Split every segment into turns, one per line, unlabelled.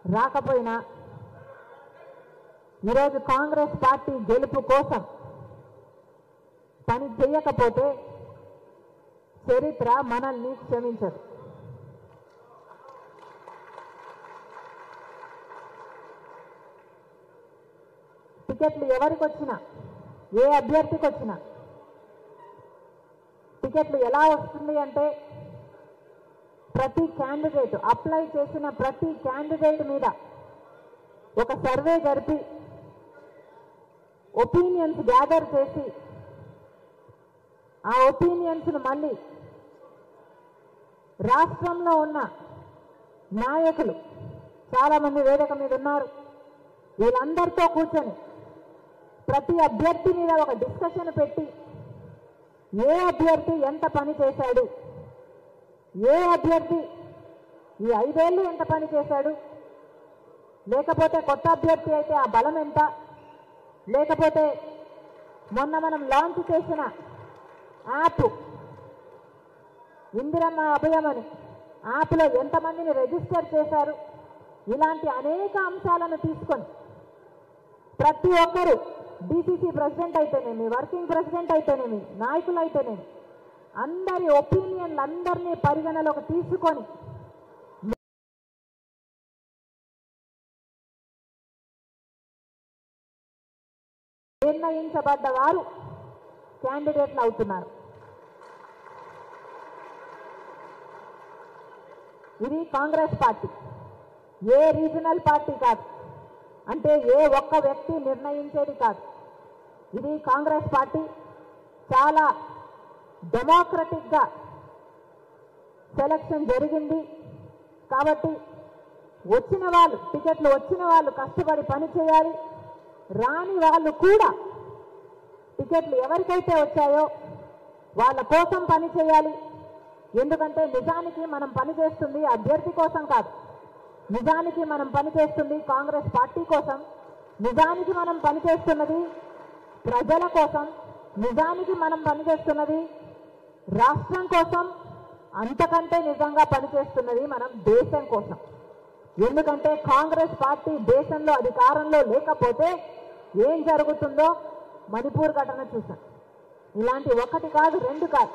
రాకపోయినా ఈరోజు కాంగ్రెస్ పార్టీ గెలుపు కోసం పని చేయకపోతే చరిత్ర మనల్ని క్షమించదు టికెట్లు ఎవరికి వచ్చినా ఏ అభ్యర్థికి వచ్చినా టికెట్లు ఎలా వస్తుంది అంటే ప్రతి క్యాండిడేట్ అప్లై చేసిన ప్రతి క్యాండిడేట్ మీద ఒక సర్వే జరిపి ఒపీనియన్స్ గ్యాదర్ చేసి ఆ ఒపీనియన్స్ను మళ్ళీ రాష్ట్రంలో ఉన్న నాయకులు చాలామంది వేదిక మీద ఉన్నారు వీళ్ళందరితో కూర్చొని ప్రతి అభ్యర్థి మీద ఒక డిస్కషన్ పెట్టి ఏ అభ్యర్థి ఎంత పని చేశాడు ఏ అభ్యర్థి ఈ ఐదేళ్ళు ఎంత పని చేశాడు లేకపోతే కొత్త అభ్యర్థి అయితే ఆ బలం ఎంత లేకపోతే మొన్న మనం లాంచ్ చేసిన యాప్ ఇందిరమ్మ అభయం అని యాప్లో ఎంతమందిని రిజిస్టర్ చేశారు ఇలాంటి అనేక అంశాలను తీసుకొని ప్రతి ఒక్కరు డీసీసీ ప్రెసిడెంట్ అయితేనేమి వర్కింగ్ ప్రెసిడెంట్ అయితేనేమి నాయకులు అయితేనేమి అందరి ఒపీనియన్లు అందరినీ పరిగణలోకి తీసుకొని నిర్ణయించబడ్డ వారు క్యాండిడేట్లు అవుతున్నారు ఇది Congress party a regional party కాదు అంటే ఏ ఒక్క వ్యక్తి నిర్ణయించేది కాదు ఇది కాంగ్రెస్ పార్టీ చాలా డెమోక్రటిక్గా సెలక్షన్ జరిగింది కాబట్టి వచ్చిన వాళ్ళు టికెట్లు వచ్చిన వాళ్ళు కష్టపడి పని చేయాలి రాని వాళ్ళు కూడా టికెట్లు ఎవరికైతే వచ్చాయో వాళ్ళ కోసం పని చేయాలి ఎందుకంటే నిజానికి మనం పని చేస్తుంది అభ్యర్థి కోసం కాదు నిజానికి మనం పని చేస్తుంది కాంగ్రెస్ పార్టీ కోసం నిజానికి మనం పని చేస్తున్నది ప్రజల కోసం నిజానికి మనం పనిచేస్తున్నది రాష్ట్రం కోసం అంతకంటే నిజంగా పనిచేస్తున్నది మనం దేశం కోసం ఎందుకంటే కాంగ్రెస్ పార్టీ దేశంలో అధికారంలో లేకపోతే ఏం జరుగుతుందో మణిపూర్ ఘటన చూసాం ఇలాంటి ఒకటి కాదు రెండు కాదు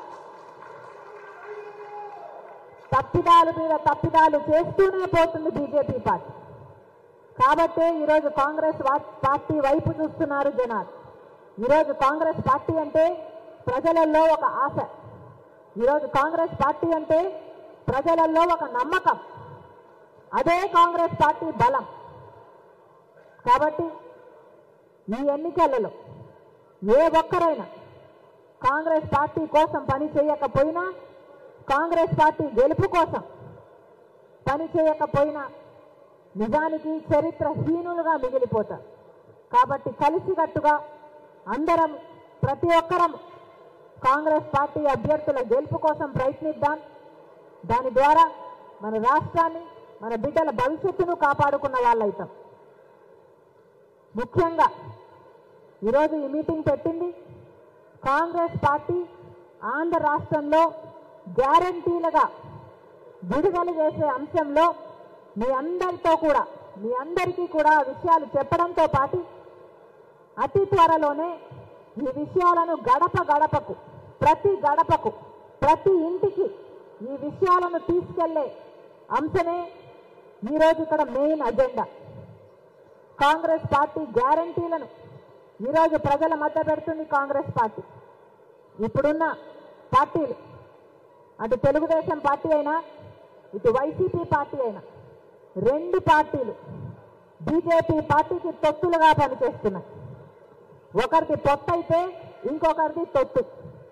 తప్పిదాలు మీద తప్పిదాలు చేస్తూనే పోతుంది బీజేపీ పార్టీ కాబట్టే ఈరోజు కాంగ్రెస్ వా- పార్టీ వైపు చూస్తున్నారు జనాలు ఈరోజు కాంగ్రెస్ పార్టీ అంటే ప్రజలలో ఒక ఆశ ఈరోజు కాంగ్రెస్ పార్టీ అంటే ప్రజలలో ఒక నమ్మకం అదే కాంగ్రెస్ పార్టీ బలం కాబట్టి ఈ ఎన్నికలలో ఏ ఒక్కరైనా కాంగ్రెస్ పార్టీ కోసం పని చేయకపోయినా కాంగ్రెస్ పార్టీ గెలుపు కోసం పని చేయకపోయినా నిజానికి చరిత్రహీనులుగా మిగిలిపోతారు కాబట్టి కలిసికట్టుగా అందరం ప్రతి ఒక్కరం కాంగ్రెస్ పార్టీ అభ్యర్థుల గెలుపు కోసం ప్రయత్నిద్దాం దాని ద్వారా మన రాష్ట్రాన్ని మన బిడ్డల భవిష్యత్తును కాపాడుకున్న వాళ్ళైతాం ముఖ్యంగా ఈరోజు ఈ మీటింగ్ పెట్టింది కాంగ్రెస్ పార్టీ ఆంధ్ర రాష్ట్రంలో గ్యారంటీలుగా విడుదల చేసే అంశంలో మీ అందరితో కూడా మీ అందరికీ కూడా ఆ విషయాలు చెప్పడంతో పాటు అతి త్వరలోనే ఈ విషయాలను గడప గడపకు ప్రతి గడపకు ప్రతి ఇంటికి ఈ విషయాలను తీసుకెళ్లే అంశమే ఈరోజు ఇక్కడ మెయిన్ అజెండా కాంగ్రెస్ పార్టీ గ్యారంటీలను ఈరోజు ప్రజల మధ్య పెడుతుంది కాంగ్రెస్ పార్టీ ఇప్పుడున్న పార్టీలు అటు తెలుగుదేశం పార్టీ అయినా ఇటు వైసీపీ పార్టీ అయినా రెండు పార్టీలు బీజేపీ పార్టీకి తొత్తులుగా పనిచేస్తున్నాయి ఒకరిది పొత్తు అయితే ఇంకొకరిది తొత్తు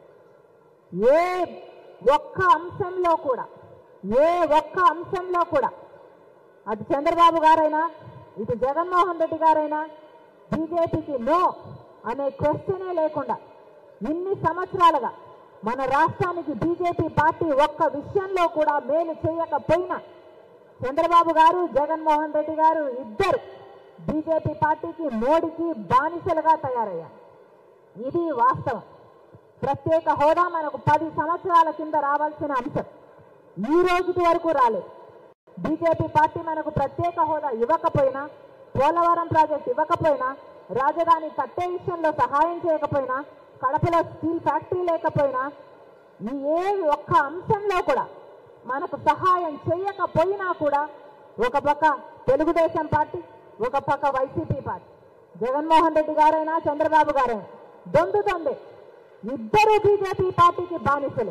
ఏ ఒక్క అంశంలో కూడా ఏ ఒక్క అంశంలో కూడా అటు చంద్రబాబు గారైనా ఇటు జగన్మోహన్ రెడ్డి గారైనా బీజేపీకి నో అనే క్వశ్చనే లేకుండా ఇన్ని సంవత్సరాలుగా మన రాష్ట్రానికి బీజేపీ పార్టీ ఒక్క విషయంలో కూడా మేలు చేయకపోయినా చంద్రబాబు గారు జగన్మోహన్ రెడ్డి గారు ఇద్దరు బీజేపీ పార్టీకి మోడీకి బానిసలుగా తయారయ్యారు ఇది వాస్తవం ప్రత్యేక హోదా మనకు పది సంవత్సరాల కింద రావాల్సిన అంశం ఈ రోజుటి వరకు రాలేదు బీజేపీ పార్టీ మనకు ప్రత్యేక హోదా ఇవ్వకపోయినా పోలవరం ప్రాజెక్ట్ ఇవ్వకపోయినా రాజధాని కట్టే విషయంలో సహాయం చేయకపోయినా కడపలో స్టీల్ ఫ్యాక్టరీ లేకపోయినా ఈ ఏ ఒక్క అంశంలో కూడా మనకు సహాయం చేయకపోయినా కూడా ఒక పక్క తెలుగుదేశం పార్టీ ఒక పక్క వైసీపీ పార్టీ జగన్మోహన్ రెడ్డి గారైనా చంద్రబాబు గారైనా దొందు దొందే ఇద్దరు బీజేపీ పార్టీకి బానిసలు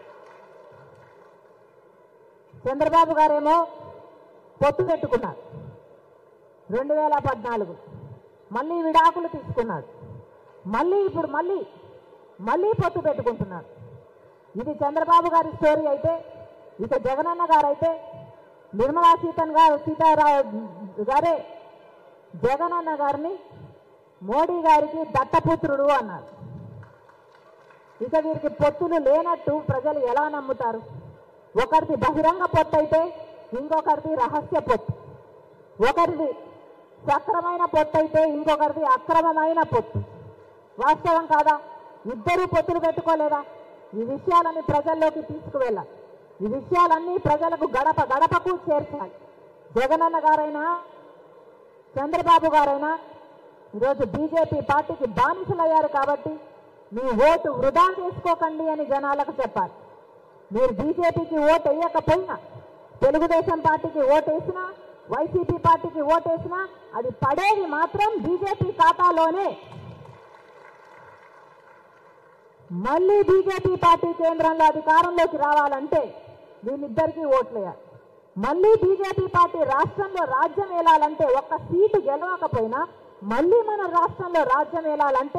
చంద్రబాబు గారేమో పొత్తు పెట్టుకున్నారు రెండు వేల పద్నాలుగు మళ్ళీ విడాకులు తీసుకున్నాడు మళ్ళీ ఇప్పుడు మళ్ళీ మళ్ళీ పొత్తు పెట్టుకుంటున్నాడు ఇది చంద్రబాబు గారి స్టోరీ అయితే ఇక జగనన్న గారైతే నిర్మలా సీతన్ గారు సీతారా గారే జగనన్న గారిని మోడీ గారికి దత్తపుత్రుడు అన్నారు ఇక వీరికి పొత్తులు లేనట్టు ప్రజలు ఎలా నమ్ముతారు ఒకరిది బహిరంగ పొత్తు అయితే ఇంకొకరిది రహస్య పొత్తు ఒకరిది సక్రమైన పొత్తు అయితే ఇంకొకరిది అక్రమమైన పొత్తు వాస్తవం కాదా ఇద్దరూ పొత్తులు పెట్టుకోలేదా ఈ విషయాలన్నీ ప్రజల్లోకి తీసుకువెళ్ళాలి ఈ విషయాలన్నీ ప్రజలకు గడప గడపకు చేర్చాలి జగనన్న గారైనా చంద్రబాబు గారైనా ఈరోజు బీజేపీ పార్టీకి బానిసలయ్యారు కాబట్టి మీ ఓటు వృధా చేసుకోకండి అని జనాలకు చెప్పాలి మీరు బీజేపీకి ఓటు వేయకపోయినా తెలుగుదేశం పార్టీకి ఓటు వేసినా వైసీపీ పార్టీకి ఓటు వేసినా అది పడేది మాత్రం బీజేపీ ఖాతాలోనే మళ్ళీ బీజేపీ పార్టీ కేంద్రంలో అధికారంలోకి రావాలంటే వీళ్ళిద్దరికీ ఓట్లేయాలి మళ్ళీ బీజేపీ పార్టీ రాష్ట్రంలో రాజ్యం ఏలాలంటే ఒక్క సీటు గెలవకపోయినా మళ్ళీ మన రాష్ట్రంలో రాజ్యం ఏలాలంటే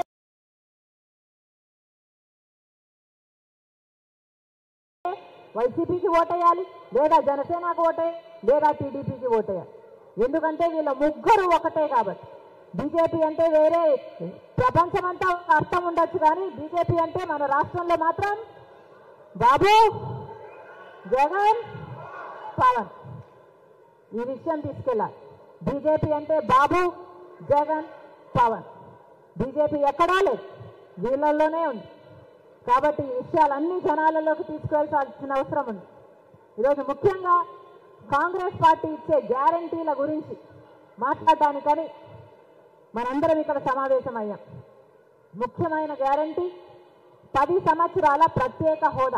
వైసీపీకి ఓటేయాలి లేదా జనసేనకు ఓటేయాలి లేదా టీడీపీకి ఓటేయాలి ఎందుకంటే వీళ్ళ ముగ్గురు ఒకటే కాబట్టి బీజేపీ అంటే వేరే ప్రపంచమంతా ఒక అర్థం ఉండొచ్చు కానీ బీజేపీ అంటే మన రాష్ట్రంలో మాత్రం బాబు జగన్ పవన్ ఈ విషయం తీసుకెళ్ళాలి బీజేపీ అంటే బాబు జగన్ పవన్ బీజేపీ ఎక్కడా లేదు వీళ్ళల్లోనే ఉంది కాబట్టి ఈ విషయాలన్నీ జనాలలోకి తీసుకువెళ్లాల్సిన అవసరం ఉంది ఈరోజు ముఖ్యంగా కాంగ్రెస్ పార్టీ ఇచ్చే గ్యారంటీల గురించి మాట్లాడడానికని మనందరం ఇక్కడ సమావేశమయ్యాం ముఖ్యమైన గ్యారంటీ పది సంవత్సరాల ప్రత్యేక హోదా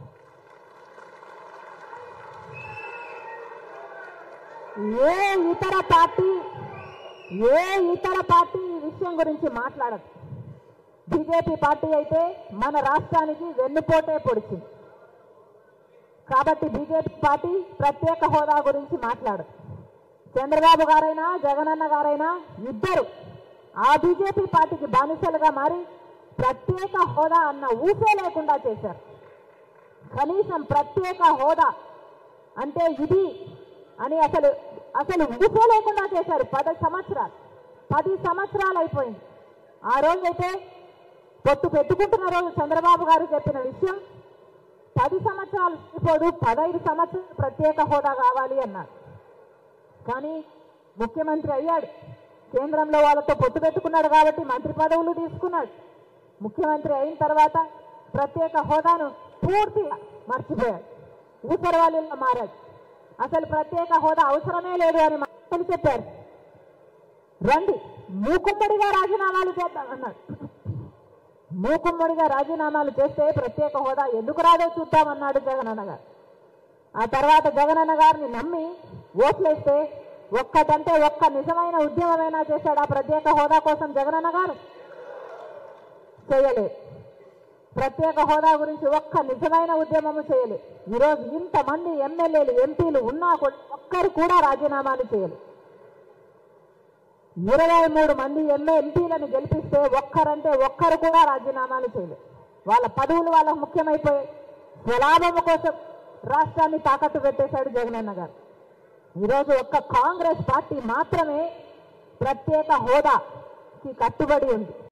ఏ ఇతర పార్టీ ఏ ఇతర పార్టీ ఈ విషయం గురించి మాట్లాడదు బీజేపీ పార్టీ అయితే మన రాష్ట్రానికి వెన్నుపోటే పొడిచింది కాబట్టి బీజేపీ పార్టీ ప్రత్యేక హోదా గురించి మాట్లాడదు చంద్రబాబు గారైనా జగనన్న గారైనా ఇద్దరు ఆ బీజేపీ పార్టీకి బానిసలుగా మారి ప్రత్యేక హోదా అన్న ఊసే లేకుండా చేశారు కనీసం ప్రత్యేక హోదా అంటే ఇది అని అసలు అసలు ఊసే లేకుండా చేశారు పది సంవత్సరాలు పది సంవత్సరాలు అయిపోయింది ఆ రోజైతే పొత్తు పెట్టుకుంటున్న రోజు చంద్రబాబు గారు చెప్పిన విషయం పది సంవత్సరాలు ఇప్పుడు పదహైదు సంవత్సరాలు ప్రత్యేక హోదా కావాలి అన్నారు కానీ ముఖ్యమంత్రి అయ్యాడు కేంద్రంలో వాళ్ళతో పొత్తు పెట్టుకున్నాడు కాబట్టి మంత్రి పదవులు తీసుకున్నాడు ముఖ్యమంత్రి అయిన తర్వాత ప్రత్యేక హోదాను పూర్తిగా మర్చిపోయాడు ఊసరవాళ్ళలో మారాడు అసలు ప్రత్యేక హోదా అవసరమే లేదు అని మాటలు చెప్పారు రండి మూకుమ్మడిగా రాజీనామాలు చేద్దామన్నాడు మూకుమ్మడిగా రాజీనామాలు చేస్తే ప్రత్యేక హోదా ఎందుకు రాదో చూద్దామన్నాడు జగనన్న గారు ఆ తర్వాత జగనన్న గారిని నమ్మి ఓట్లేస్తే ఒక్కటంటే ఒక్క నిజమైన ఉద్యమమైనా చేశాడు ఆ ప్రత్యేక హోదా కోసం జగనన్న గారు చేయలేదు ప్రత్యేక హోదా గురించి ఒక్క నిజమైన ఉద్యమము చేయలేదు ఈరోజు ఇంతమంది ఎమ్మెల్యేలు ఎంపీలు ఉన్నా కూడా ఒక్కరు కూడా రాజీనామాలు చేయలేదు ఇరవై మూడు మంది ఎంఏ ఎంపీలను గెలిపిస్తే ఒక్కరంటే ఒక్కరు కూడా రాజీనామాలు చేయలేదు వాళ్ళ పదవులు వాళ్ళకు ముఖ్యమైపోయాయి స్వలాభము కోసం రాష్ట్రాన్ని తాకట్టు పెట్టేశాడు జగనన్న గారు ఈరోజు ఒక్క కాంగ్రెస్ పార్టీ మాత్రమే ప్రత్యేక హోదాకి కట్టుబడి ఉంది